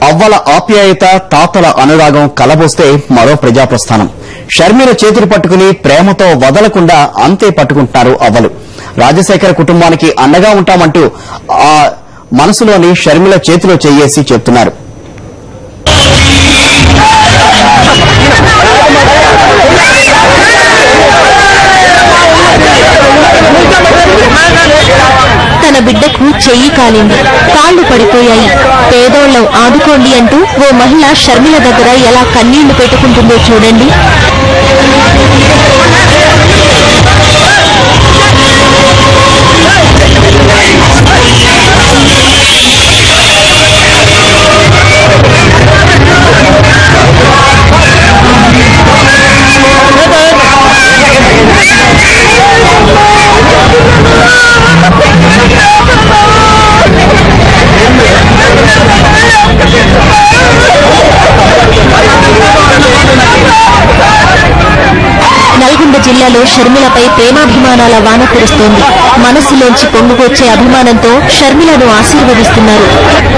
అవ్వల ఆప్యాయత తాతల అనురాగం కలబోస్తే మరో ప్రజాప్రస్థానం షర్మిల చేతులు పట్టుకుని ప్రేమతో వదలకుండా అంతే పట్టుకుంటున్నారు అవ్వలు రాజశేఖర కుటుంబానికి అండగా ఉంటామంటూ ఆ మనసులోని షర్మిల చేతిలో చెయ్యేసి చెప్తున్నారు తన బిడ్డకు చెయ్యి కాలింది కాళ్లు పడిపోయాయి పేదోళ్లం ఆదుకోండి అంటూ ఓ మహిళ షర్మిల దగ్గర ఎలా కన్నీళ్లు పెట్టుకుంటుందో చూడండి నల్గొండ జిల్లాలో షర్మిలపై ప్రేమాభిమానాల వాన కురుస్తోంది మనస్సులోంచి పొంగుకొచ్చే అభిమానంతో షర్మిలను ఆశీర్వదిస్తున్నారు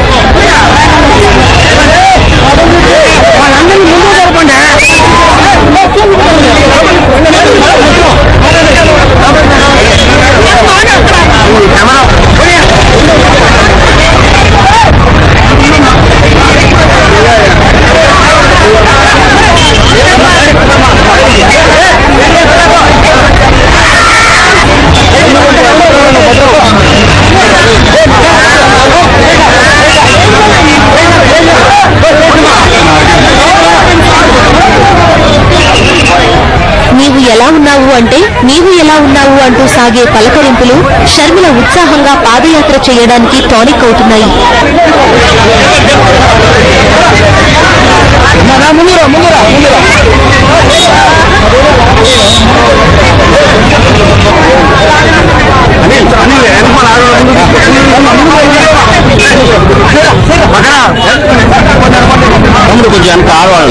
నీవు ఎలా ఉన్నావు అంటే నీవు ఎలా ఉన్నావు అంటూ సాగే పలకరింపులు షర్మిల ఉత్సాహంగా పాదయాత్ర చేయడానికి టానిక్ అవుతున్నాయి తమ్ముడు కొంచెం వెనక ఆడవాళ్ళు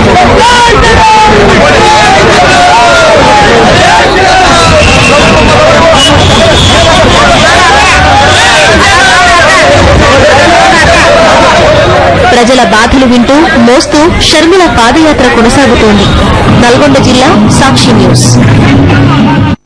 ప్రజల బాధలు వింటూ మోస్తూ షర్మిల పాదయాత్ర కొనసాగుతోంది నల్గొండ జిల్లా సాక్షి న్యూస్